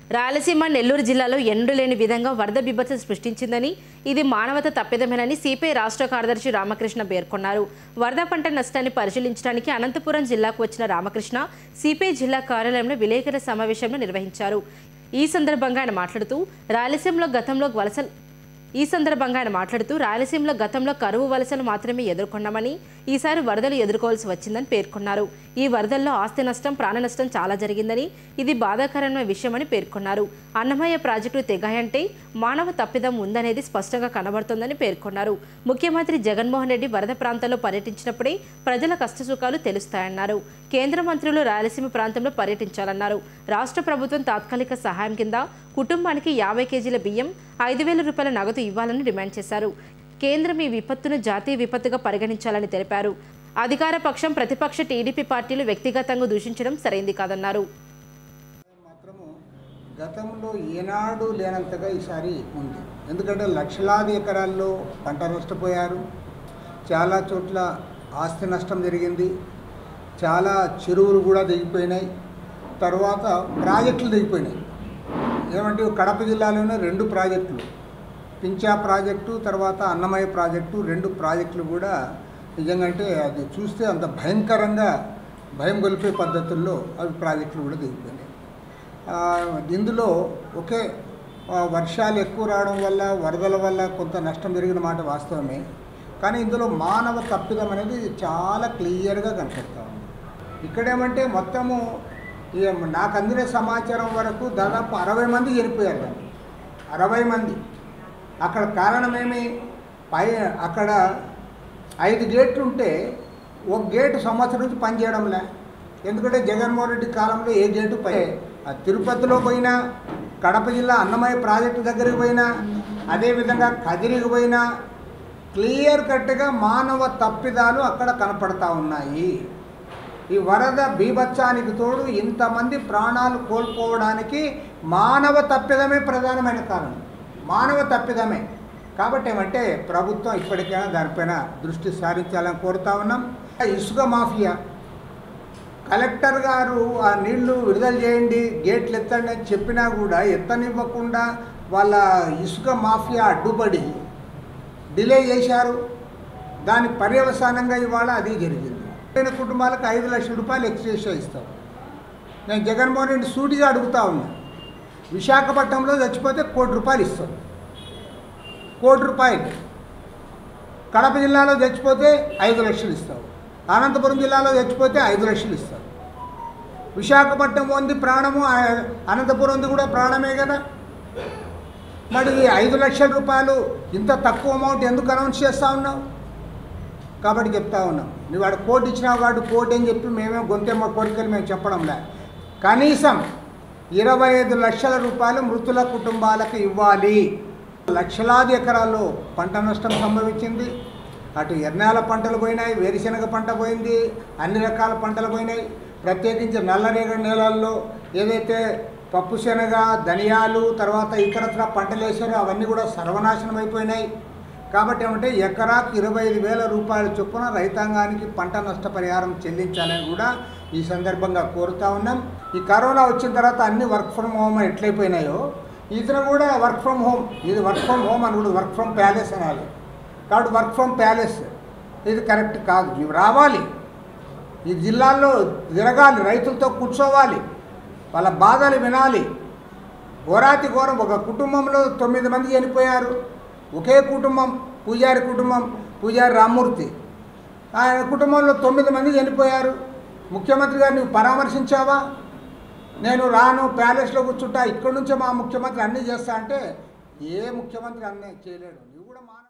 రాయలసీమ నెల్లూరు జిల్లాలో ఎన్నడూ లేని విధంగా వరద బిభత్సం సృష్టించిందని ఇది మానవత తప్పిదమేనని సిపిఐ రాష్ట్ర కార్యదర్శి రామకృష్ణ పేర్కొన్నారు వరద పంట నష్టాన్ని పరిశీలించడానికి అనంతపురం జిల్లాకు వచ్చిన రామకృష్ణ సిపిఐ జిల్లా కార్యాలయంలో విలేకరుల సమావేశంలో నిర్వహించారు ఈ సందర్భంగా ఆయన మాట్లాడుతూ రాయలసీమలో గతంలో వలస ఈ సందర్భంగా ఆయన మాట్లాడుతూ రాయలసీమలో గతంలో కరువు వలసలు మాత్రమే ఎదుర్కొన్నామని ఈసారి వరదలు ఎదుర్కోవాల్సి వచ్చిందని పేర్కొన్నారు ఈ వరదల్లో ఆస్తి నష్టం ప్రాణ నష్టం చాలా జరిగిందని ఇది బాధాకరమైన విషయమని పేర్కొన్నారు అన్నమయ్య ప్రాజెక్టు తెగాయంటే మానవ తప్పిదం ఉందనేది స్పష్టంగా కనబడుతోందని పేర్కొన్నారు ముఖ్యమంత్రి జగన్మోహన్ రెడ్డి వరద ప్రాంతాల్లో పర్యటించినప్పుడే ప్రజల కష్టసుఖాలు తెలుస్తాయన్నారు కేంద్ర మంత్రులు రాయలసీమ ప్రాంతంలో పర్యటించాలన్నారు రాష్ట్ర ప్రభుత్వం తాత్కాలిక సహాయం కింద కుటుంబానికి యాభై కేజీల బియ్యం ఐదు వేల రూపాయల నగదు ఇవ్వాలని డిమాండ్ చేశారు కేంద్రం ఈ విపత్తును జాతీయ విపత్తుగా పరిగణించాలని తెలిపారు అధికార పక్షం ప్రతిపక్ష టీడీపీ పార్టీలు వ్యక్తిగతంగా దూషించడం సరైంది కాదన్నారు మాత్రము గతంలో ఏనాడు లేనంతగా ఈసారి ఉంది ఎందుకంటే లక్షలాది ఎకరాల్లో పంట నష్టపోయారు చాలా చోట్ల ఆస్తి నష్టం జరిగింది చాలా చెరువులు కూడా దిగిపోయినాయి తర్వాత ప్రాజెక్టులు దిగిపోయినాయి ఏమంటే కడప జిల్లాలోనే రెండు ప్రాజెక్టులు పించా ప్రాజెక్టు తర్వాత అన్నమయ్య ప్రాజెక్టు రెండు ప్రాజెక్టులు కూడా నిజంగా అంటే అది చూస్తే అంత భయంకరంగా భయం గొలిపే పద్ధతుల్లో అవి ప్రాజెక్టులు కూడా దిగిపోయినాయి ఆ, ఇందులో ఒకే ఆ, వర్షాలు ఎక్కువ రావడం వల్ల వరదల వల్ల కొంత నష్టం జరిగిన మాట వాస్తవమే కానీ ఇందులో మానవ తప్పిదం అనేది చాలా క్లియర్గా కనపడతా ఉంది ఇక్కడేమంటే మొత్తము ఈ నాకు అందిన సమాచారం వరకు దాదాపు అరవై మంది చనిపోయారు దాన్ని అరవై మంది అక్కడ కారణమేమి పై అక్కడ ఐదు గేట్లు ఉంటే ఒక గేటు సంవత్సరం నుంచి పనిచేయడంలే ఎందుకంటే జగన్మోహన్ రెడ్డి కాలంలో ఏ గేటు పై ఆ తిరుపతిలో పోయినా కడప జిల్లా అన్నమయ్య ప్రాజెక్టు దగ్గరికి పోయినా అదేవిధంగా కదిరికి పోయినా క్లియర్ కట్గా మానవ తప్పిదాలు అక్కడ కనపడతా ఉన్నాయి ఈ వరద బీభత్సానికి తోడు ఇంతమంది ప్రాణాలు కోల్పోవడానికి మానవ తప్పిదమే ప్రధానమైన కారణం మానవ తప్పిదమే కాబట్టి ఏమంటే ప్రభుత్వం ఇప్పటికైనా దానిపైన దృష్టి సారించాలని కోరుతా ఉన్నాం ఇసుక మాఫియా కలెక్టర్ గారు ఆ నీళ్లు విడుదల చేయండి గేట్లు ఎత్తండి అని చెప్పినా కూడా ఎత్తనివ్వకుండా వాళ్ళ ఇసుక మాఫియా అడ్డుపడి డిలే చేశారు దాని పర్యవసానంగా ఇవాళ అది జరిగింది పేద కుటుంబాలకు ఐదు లక్షల రూపాయలు ఎక్స్ట్రా ఇస్తారు నేను జగన్మోహన్ రెడ్డి సూటిగా అడుగుతా ఉన్నా విశాఖపట్నంలో చచ్చిపోతే కోటి రూపాయలు ఇస్తాం కోటి రూపాయలు కడప జిల్లాలో చచ్చిపోతే ఐదు లక్షలు ఇస్తావు అనంతపురం జిల్లాలో చచ్చిపోతే ఐదు లక్షలు ఇస్తావు విశాఖపట్నం ఉంది ప్రాణము ఆ అనంతపురం ఉంది కూడా ప్రాణమే కదా మరి ఈ ఐదు లక్షల రూపాయలు ఇంత తక్కువ అమౌంట్ ఎందుకు అనౌన్స్ చేస్తూ ఉన్నావు కాబట్టి చెప్తా ఉన్నాం నువ్వు వాడు కోటి ఇచ్చినావు కాబట్టి కోటి అని చెప్పి మేమే గొంతెమ్మ కోరికలు మేము చెప్పడంలే కనీసం ఇరవై ఐదు లక్షల రూపాయలు మృతుల కుటుంబాలకు ఇవ్వాలి లక్షలాది ఎకరాల్లో పంట నష్టం సంభవించింది అటు ఎర్నాల పంటలు పోయినాయి వేరుశనగ పంట పోయింది అన్ని రకాల పంటలు పోయినాయి ప్రత్యేకించి నల్లరేగడి నేలల్లో ఏదైతే పప్పు శనగ ధనియాలు తర్వాత ఇతరత్ర పంటలు వేసారో అవన్నీ కూడా సర్వనాశనం అయిపోయినాయి కాబట్టి ఏమంటే ఎకరాకు ఇరవై ఐదు వేల రూపాయల చొప్పున రైతాంగానికి పంట నష్టపరిహారం చెల్లించాలని కూడా ఈ సందర్భంగా కోరుతా ఉన్నాం ఈ కరోనా వచ్చిన తర్వాత అన్ని వర్క్ ఫ్రమ్ హోమ్ ఎట్లయిపోయినాయో ఇతను కూడా వర్క్ ఫ్రమ్ హోమ్ ఇది వర్క్ ఫ్రమ్ హోమ్ అని కూడా వర్క్ ఫ్రమ్ ప్యాలెస్ అనాలి కాబట్టి వర్క్ ఫ్రమ్ ప్యాలెస్ ఇది కరెక్ట్ కాదు ఇవి రావాలి ఈ జిల్లాల్లో తిరగాలి రైతులతో కూర్చోవాలి వాళ్ళ బాధలు వినాలి ఘోరాతి ఘోరం ఒక కుటుంబంలో తొమ్మిది మంది చనిపోయారు ఒకే కుటుంబం పూజారి కుటుంబం పూజారి రామ్మూర్తి ఆయన కుటుంబంలో తొమ్మిది మంది చనిపోయారు ముఖ్యమంత్రి గారు నువ్వు పరామర్శించావా నేను రాను ప్యాలెస్లో కూర్చుంటా ఇక్కడి నుంచే మా ముఖ్యమంత్రి అన్నీ చేస్తా అంటే ఏ ముఖ్యమంత్రి అన్నీ చేయలేడు నువ్వు కూడా మాన